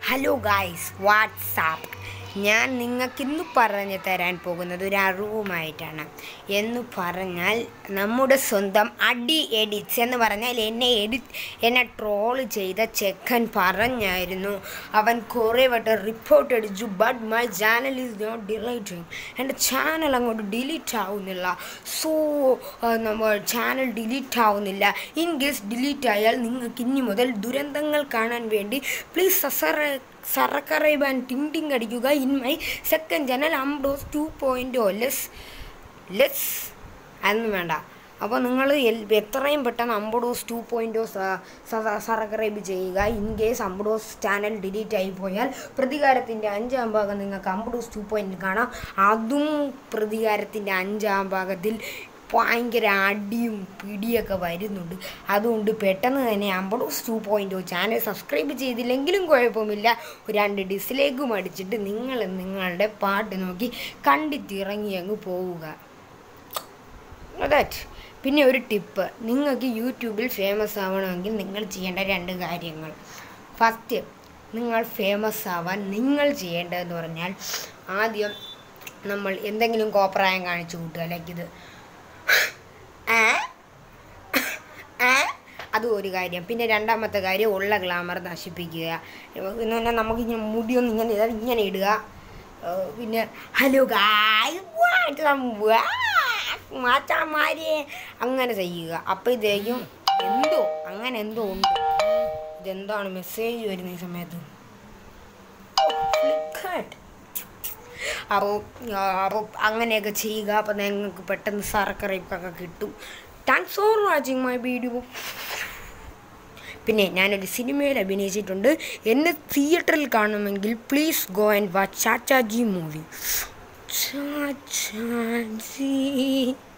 Hello guys WhatsApp ഞാൻ നിങ്ങൾക്ക് ഇന്ന് പറഞ്ഞു തരാൻ പോകുന്നത് ഒരു അറിവുമായിട്ടാണ് എന്ന് പറഞ്ഞാൽ നമ്മുടെ സ്വന്തം അടി എഡിറ്റ്സ് എന്ന് പറഞ്ഞാൽ എന്നെ എഡി എന്നെ ട്രോൾ ചെയ്ത ചെക്കൻ പറഞ്ഞായിരുന്നു അവൻ കുറേ വട്ടം റിപ്പോർട്ട് അടിച്ചു but my channel is not deleting എൻ്റെ ചാനൽ അങ്ങോട്ട് ഡിലീറ്റ് ആവുന്നില്ല സോ നമ്മൾ ചാനൽ ഡിലീറ്റ് ആവുന്നില്ല ഇൻ കേസ് ഡിലീറ്റ് ആയാൽ നിങ്ങൾക്ക് ഇനി മുതൽ ദുരന്തങ്ങൾ കാണാൻ വേണ്ടി പ്ലീസ് സസറ സറക്കറൈബ് ആൻഡ് ടിങ് ടിങ് അടിക്കുക ഇൻ മൈ സെക്കൻഡ് ചാനൽ അംഡോസ് two point oh less less അതൊന്നും വേണ്ട അപ്പോൾ നിങ്ങൾ എത്രയും പെട്ടെന്ന് അമ്പഡോസ് ടു പോയിൻ്റ് സബ്സ്ക്രൈബ് ചെയ്യുക ഇൻ കേസ് അമ്പഡോസ് ചാനൽ ഡിലീറ്റ് ആയി പോയാൽ പ്രതികാരത്തിൻ്റെ അഞ്ചാം ഭാഗം നിങ്ങൾക്ക് അമ്പഡോസ് ടു പോയിൻ്റ് കാണാം അതും പ്രതികാരത്തിൻ്റെ അഞ്ചാം ഭാഗത്തിൽ ഭയങ്കര അടിയും പിടിയൊക്കെ വരുന്നുണ്ട് അതുകൊണ്ട് പെട്ടെന്ന് തന്നെ അമ്പഡോസ് ടു പോയിൻ്റ് ചാനൽ സബ്സ്ക്രൈബ് ചെയ്തില്ലെങ്കിലും കുഴപ്പമില്ല രണ്ട് ഡിസ്ലൈക്കും അടിച്ചിട്ട് നിങ്ങൾ നിങ്ങളുടെ പാട്ട് നോക്കി കണ്ടിട്ടിറങ്ങി അങ്ങ് പോവുക ദാറ്റ് പിന്നെ ഒരു ടിപ്പ് നിങ്ങൾക്ക് യൂട്യൂബിൽ ഫേമസ് ആവണമെങ്കിൽ നിങ്ങൾ ചെയ്യേണ്ട രണ്ട് കാര്യങ്ങൾ ഫസ്റ്റ് നിങ്ങൾ ഫേമസ് ആവാൻ നിങ്ങൾ ചെയ്യേണ്ടതെന്ന് പറഞ്ഞാൽ ആദ്യം നമ്മൾ എന്തെങ്കിലും കോപ്രായം കാണിച്ചു കൂട്ടുക ലൈക്ക് ഇത് ഏ? ഏ? അതും ഒരു കാര്യം പിന്നെ രണ്ടാമത്തെ കാര്യം ഉള്ള ഗ്ലാമർ നശിപ്പിക്കുക എന്ന് പറഞ്ഞാൽ നമുക്ക് ഇങ്ങനെ മുടിയൊന്നും ഇങ്ങനെ ഇതാ ഇങ്ങനെ ഇടുക ഏഹ് പിന്നെ ഹലോ ഗായ് മാച്ചാമാരെ അങ്ങനെ ചെയ്യുക അപ്പോഴത്തേക്കും എന്തോ അങ്ങനെ എന്തോ ഉണ്ട് ഇതെന്താണ് മെസ്സേജ് വരുന്ന ഈ സമയത്ത് ഫ്ലിപ്കാർട്ട് അപ്പോൾ അപ്പോൾ അങ്ങനെയൊക്കെ ചെയ്യുക അപ്പോൾ നിങ്ങൾക്ക് പെട്ടെന്ന് സറക്കറിപ്പൊക്കെ കിട്ടും thanks for watching my video പിന്നെ ഞാനൊരു സിനിമയിൽ അഭിനയിച്ചിട്ടുണ്ട് എന്നെ തിയേറ്ററിൽ കാണുമെങ്കിൽ please go and watch Chachaji movie Chachaji